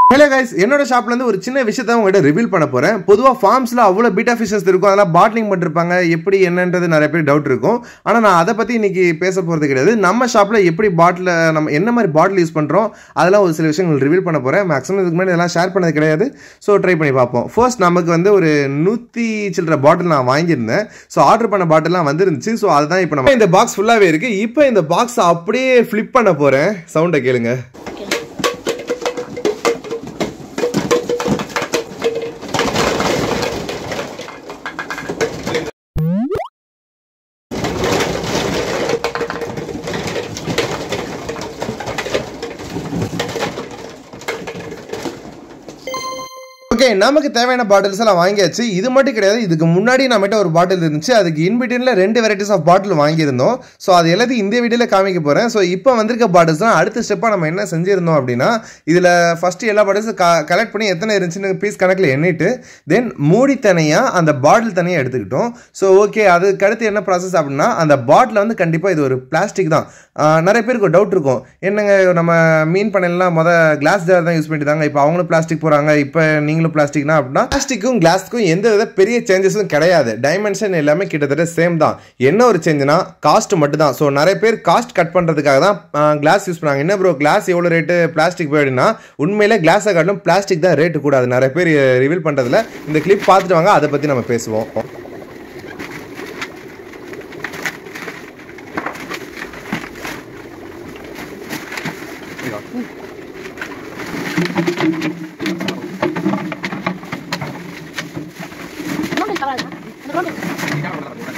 Hello guys என்னோட ஷாப்ல இருந்து ஒரு சின்ன விஷயத்த உங்ககிட்ட ரிவீல் பண்ண போறேன் பொதுவாக ஃபார்ம்ஸ்ல அவ்வளோ பீட்டா ஃபிஷஸ் இருக்கும் அதெல்லாம் பாட்லிங் பண்ணிருப்பாங்க எப்படி என்னன்றது நிறைய பேர் டவுட் இருக்கும் ஆனால் நான் அதை பத்தி இன்னைக்கு பேச போறது கிடையாது நம்ம ஷாப்ல எப்படி பாட்டில் நம்ம என்ன மாதிரி பாட்டில் யூஸ் பண்றோம் அதெல்லாம் ஒரு சில விஷயங்கள் ரிவீல் பண்ண போறேன் மேக்ஸிமம் இதுக்கு முன்னாடி இதெல்லாம் ஷேர் பண்ணது கிடையாது ஸோ ட்ரை பண்ணி பார்ப்போம் ஃபர்ஸ்ட் நமக்கு வந்து ஒரு நூற்றி சில்லற பாட்டில் நான் வாங்கியிருந்தேன் ஸோ ஆர்டர் பண்ண பாட்டிலாம் வந்துருந்துச்சு ஸோ அதுதான் இப்போ நம்ம இந்த பாக்ஸ் ஃபுல்லாகவே இருக்கு இப்போ இந்த பாக்ஸ் அப்படியே ஃப்ளிப் பண்ண போறேன் சவுண்டை கேளுங்க ஓகே நமக்கு தேவையான பாட்டில்ஸ் எல்லாம் வாங்கியாச்சு இது மட்டும் கிடையாது இதுக்கு முன்னாடி நம்மகிட்ட ஒரு பாட்டில் இருந்துச்சு அதுக்கு இன்பிட்வீனில் ரெண்டு வெரைட்டிஸ் ஆஃப் பாட்டில் வாங்கியிருந்தோம் ஸோ அது எல்லாத்தையும் இந்த வீடியோவில் காமிக்க போகிறேன் ஸோ இப்போ வந்திருக்க பாட்டில்ஸ் தான் அடுத்த ஸ்டெப்பாக நம்ம என்ன செஞ்சிருந்தோம் அப்படின்னா இதில் ஃபஸ்ட்டு எல்லா பாட்டில்ஸும் கலெக்ட் பண்ணி எத்தனை இருந்துச்சுன்னு பீஸ் கணக்கில் எண்ணிட்டு தென் மூடி தனியாக அந்த பாட்டில் தனியாக எடுத்துக்கிட்டோம் ஸோ ஓகே அதுக்கு அடுத்து என்ன ப்ராசஸ் அப்படின்னா அந்த பாட்டில் வந்து கண்டிப்பாக இது ஒரு பிளாஸ்டிக் தான் ஆஹ் நிறைய பேருக்கு ஒரு டவுட் இருக்கும் என்னங்க நம்ம மீன் பண்ணலாம் மொதல் கிளாஸ் ஜார் தான் யூஸ் பண்ணிட்டாங்க இப்போ அவங்களும் பிளாஸ்டிக் போகிறாங்க இப்போ நீங்களும் பிளாஸ்டிக்னா அப்படின்னா பிளாஸ்டிக்கும் கிளாஸ்க்கும் எந்த வித பெரிய சேஞ்சஸும் கிடையாது டைமென்ஷன் எல்லாமே கிட்டத்தட்ட சேம் தான் என்ன ஒரு சேஞ்சுனா காஸ்ட் மட்டும் தான் ஸோ நிறைய பேர் காஸ்ட் கட் பண்ணுறதுக்காக தான் கிளாஸ் யூஸ் பண்ணாங்க என்ன ப்ரோ கிளாஸ் எவ்வளோ ரேட்டு பிளாஸ்டிக் போயிடுனா உண்மையிலே கிளாஸை காட்டிலும் பிளாஸ்டிக் தான் ரேட்டு கூடாது நிறைய பேர் ரிவீல் பண்ணுறதுல இந்த கிளிப் பார்த்துட்டு வாங்க அதை பற்றி நம்ம பேசுவோம் ¿Dónde estaba la? ¿Dónde?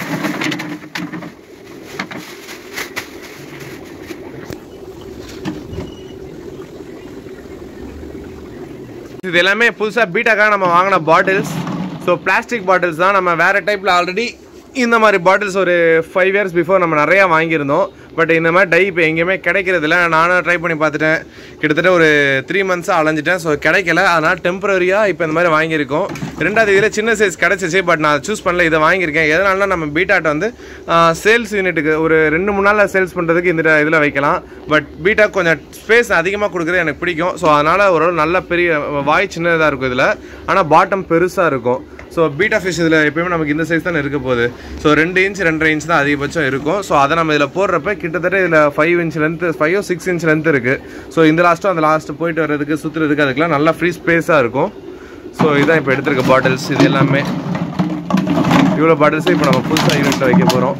இது எல்லாமே புதுசாக பீட்டாக்காக நம்ம வாங்கின பாட்டில்ஸ் ஸோ பிளாஸ்டிக் பாட்டில்ஸ் தான் நம்ம வேறு டைப்பில் ஆல்ரெடி இந்த மாதிரி பாட்டில்ஸ் ஒரு ஃபைவ் இயர்ஸ் பிஃபோர் நம்ம நிறையா வாங்கியிருந்தோம் பட் இந்த மாதிரி டை இப்போ எங்கேயுமே கிடைக்கிறது இல்லை நானும் ட்ரை பண்ணி பார்த்துட்டேன் கிட்டத்தட்ட ஒரு த்ரீ மந்த்ஸாக அலைஞ்சிட்டேன் ஸோ கிடைக்கல அதனால் டெம்பரரியாக இப்போ இந்த மாதிரி வாங்கியிருக்கோம் ரெண்டாவது இதில் சின்ன சைஸ் கிடச்சிச்சு பட் நான் சூஸ் பண்ணல இதை வாங்கியிருக்கேன் எதனால நம்ம பீட்டாட்ட வந்து சேல்ஸ் யூனிட்டுக்கு ஒரு ரெண்டு மூணு நாளில் சேல்ஸ் பண்ணுறதுக்கு இந்த இதில் வைக்கலாம் பட் பீட்டா கொஞ்சம் ஸ்பேஸ் அதிகமாக கொடுக்குறது எனக்கு பிடிக்கும் ஸோ அதனால் ஓரளவு நல்ல பெரிய வாய் சின்னதாக இருக்கும் இதில் ஆனால் பாட்டம் பெருசாக இருக்கும் ஸோ பீட்டா ஃபிஷ் இதில் எப்பயுமே நமக்கு இந்த சைஸ் தானே இருக்க போகுது ஸோ ரெண்டு இன்ச் ரெண்டரை இன்ச் தான் அதிகபட்சம் இருக்கும் ஸோ அதை நம்ம இதில் போடுறப்ப கிட்டத்தட்ட இதில் five inch length five six inch length இருக்குது ஸோ இந்த லாஸ்ட்டும் அந்த லாஸ்ட்டு போயிட்டு வர்றதுக்கு சுற்றுறதுக்கு அதுக்கெல்லாம் நல்லா ஃப்ரீ ஸ்பேஸாக இருக்கும் ஸோ இதான் இப்போ எடுத்திருக்க பாட்டில்ஸ் இது எல்லாமே இவ்வளோ பாட்டில்ஸை இப்போ நம்ம புதுசாக யூனிட்டில் வைக்க போகிறோம்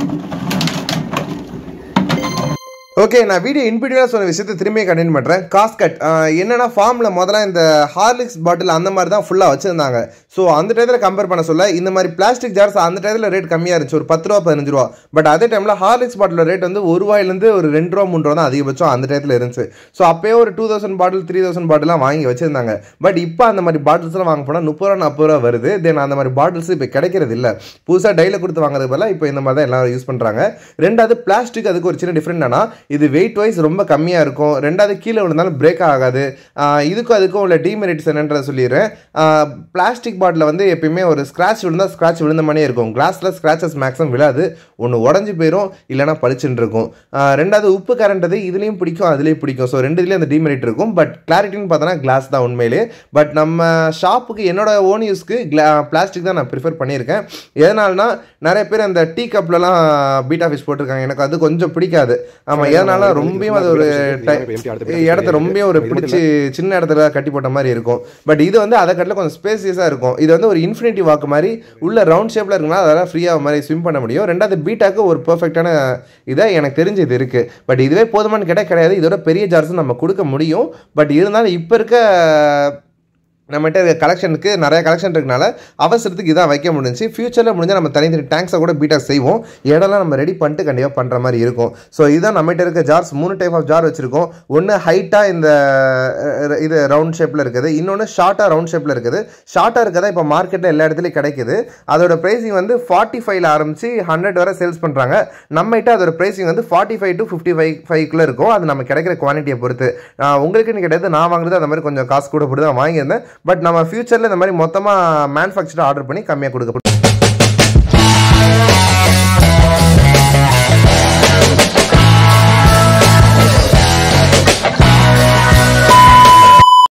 ஓகே நான் வீடியோ இன்பிடியூலாக சொன்ன விஷயத்தை திரும்பி கண்டினியூ பண்ணுறேன் காஸ்கட் என்னன்னா ஃபார்மில் முதல்ல இந்த ஹார்லிக்ஸ் பாட்டில் அந்த மாதிரி தான் ஃபுல்லாக வச்சுருந்தாங்க ஸோ அந்த டயத்தில் கம்பேர் பண்ண சொல்ல இந்த மாதிரி பிளாஸ்டிக் ஜார்ஸ் அந்த டயத்தில் ரேட் கம்மியாக இருந்துச்சு ஒரு பத்து ரூபா பதினஞ்சு ரூபா பட் அதே டைமில் ஹார்லிக்ஸ் பாட்டில் ரேட் வந்து ஒரு ரூபாயிலேருந்து ஒரு ரெண்டு ரூபா மூணு ரூபா தான் அதிகபட்சம் அந்த டயத்தில் இருந்துச்சு ஸோ அப்போயே ஒரு two thousand bottle three thousand பாட்டிலாம் வாங்கி வச்சிருந்தாங்க பட் இப்போ அந்த மாதிரி பாட்டில்ஸ்லாம் வாங்க போனால் முப்பது ரூபா நாற்பது ரூபா வருது தென் அந்த மாதிரி பாட்டில்ஸ் இப்போ கிடைக்கிறது இல்லை புதுசாக டைல கொடுத்து வாங்குறது பதிலாக இப்போ இந்த மாதிரி தான் எல்லாரும் யூஸ் பண்ணுறாங்க ரெண்டாவது பிளாஸ்டிக் அதுக்கு ஒரு சின்ன டிஃப்ரெண்ட் ஆனால் இது வெயிட் வைஸ் ரொம்ப கம்மியாக இருக்கும் ரெண்டாவது கீழே விழுந்தாலும் பிரேக் ஆகாது ஆஹ் இதுக்கும் அதுக்கும் உள்ள டிமெரிட்ஸ் என்னன்றதை சொல்லிடுறேன் பிளாஸ்டிக் பாட்டில் வந்து எப்பயுமே ஒரு ஸ்க்ராட்ச் விழுந்தால் ஸ்க்ராட்ச் விழுந்த மாதிரியே இருக்கும் கிளாஸில் ஸ்க்ராச்சஸ் மேக்ஸிமம் விழாது ஒன்று உடஞ்சி போயிடும் இல்லைனா பளிச்சுன்னு இருக்கும் ஆஹ் ரெண்டாவது உப்பு கரண்டது இதுலேயும் பிடிக்கும் அதுலேயும் பிடிக்கும் ஸோ ரெண்டு இதுலேயும் அந்த டிமெரிட் இருக்கும் பட் கிளாரிட்டின்னு பார்த்தோன்னா கிளாஸ் தான் உண்மையிலே பட் நம்ம ஷாப்புக்கு என்னோட ஓன் யூஸ்க்கு கிளா பிளாஸ்டிக் தான் நான் ப்ரிஃபர் பண்ணியிருக்கேன் எதனால்னா நிறைய பேர் அந்த டீ கப்லலாம் பீட்டா ஃபிஷ் போட்டிருக்காங்க எனக்கு அது கொஞ்சம் பிடிக்காது ஆமாம் எதனால ரொம்பவும் அது ஒரு ti- இடத்த ரொம்ப ஒரு பிடிச்சி சின்ன இடத்துல கட்டி போட்ட மாதிரி இருக்கும் பட் இது வந்து அதை கட்டில கொஞ்சம் ஸ்பேசியஸாக இருக்கும் இது வந்து ஒரு இன்ஃபினிட்டி வாக்கு மாதிரி உள்ள ரவுண்ட் ஷேப்பில் இருக்குன்னா அதெல்லாம் ஃப்ரீயாக மாதிரி ஸ்விம் பண்ண முடியும் ரெண்டாவது பீட்டாக்கு ஒரு பெர்ஃபெக்டான இதை எனக்கு தெரிஞ்சு இது இருக்குது பட் இதுவே போதுமானு கேட்டால் கிடையாது இதோட பெரிய ஜார்ஸும் நம்ம கொடுக்க முடியும் பட் இருந்தாலும் இப்போ இருக்க நம்மகிட்ட இருக்க கலெக்ஷனுக்கு நிறைய கலெக்ஷன் இருக்கனால அவசரத்துக்கு இதான் வைக்க முடிஞ்சு ஃபியூச்சரில் முடிஞ்சால் நம்ம தனித்தனி டேங்க்ஸை கூட பீட்டா செய்வோம் இடம்லாம் நம்ம ரெடி பண்ணிட்டு கண்டிப்பாக பண்ணுற மாதிரி இருக்கும் ஸோ இதுதான் நம்மகிட்ட இருக்க ஜார்ஸ் மூணு டைப் ஆஃப் ஜார் வச்சுருக்கோம் ஒன்று ஹைட்டாக இந்த அஹ், இது ரவுண்ட் ஷேப்பில் இருக்குது இன்னொன்று ஷார்ட்டாக ரவுண்ட் ஷேப்பில் இருக்குது ஷார்ட்டாக இருக்கதா இப்போ மார்க்கெட்டில் எல்லா இடத்துலையும் கிடைக்குது அதோட ப்ரைஸிங் வந்து ஃபார்ட்டி ஃபைவ்ல ஆரம்பிச்சு ஹண்ட்ரட் வரை சேல்ஸ் பண்ணுறாங்க நம்மகிட்ட அதோட ப்ரைஸிங் வந்து forty five to fifty five ஃபைவ்க்குள்ளே இருக்கும் அது நம்ம கிடைக்கிற குவான்டிட்டியை பொறுத்து ஆஹ் உங்களுக்குன்னு கிடையாது நான் வாங்குறது அந்த மாதிரி கொஞ்சம் காசு கூட போட்டு தான் வாங்கியிருந்தேன் பட் நம்ம ஃபியூச்சரில் இந்த மாதிரி மொத்தமாக மேனுஃபேக்சர் ஆர்டர் பண்ணி கம்மியாக கொடுக்க